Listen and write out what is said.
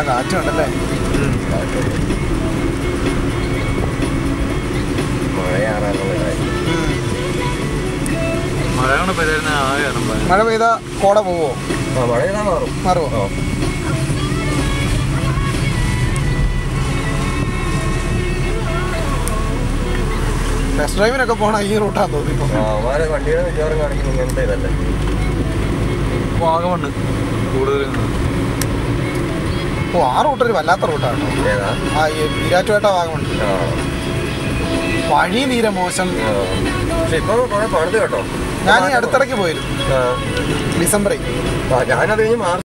നല്ല കാറ്റുണ്ടല്ലേ മഴയാണെന്നുള്ള കാര്യം മഴ കൊണ്ട് പെയ്തായിരുന്ന ആകെ ഇറങ്ങാൻ മഴ പെയ്ത കോട പോവോ ആ മഴ ചെയ്താൽ മാറും മാറുമോ ആ ടെസ്റ്റ് ഡ്രൈവിനൊക്കെ പോണ ഈ റൂട്ടാന്ന് തോന്നിപ്പോ ആ, അവന്മാരെ വണ്ടിയുടെ മിക്കവാറും കാണിക്കുന്നത് ഇങ്ങനത്തെ ഇതല്ലേ വാഗമണ്ണ് കൂടുതലും ഓ ആ റൂട്ട് ഒരു വല്ലാത്ത റൂട്ടാണ് ഏതാ ആ ഈ ഈരാറ്റുപേട്ട ഭാഗമുണ്ട് ആ വഴി തീരെ മോശം ആ. പക്ഷെ ഇപ്പൊ കുറെ പണിത് കേട്ടോ ഞാൻ ഈ അടുത്തിടയ്ക്ക് പോയിരുന്നു ആ. ഡിസംബറിൽ ആ, ഞാനത് കഴിഞ്ഞ് മാർച്ച്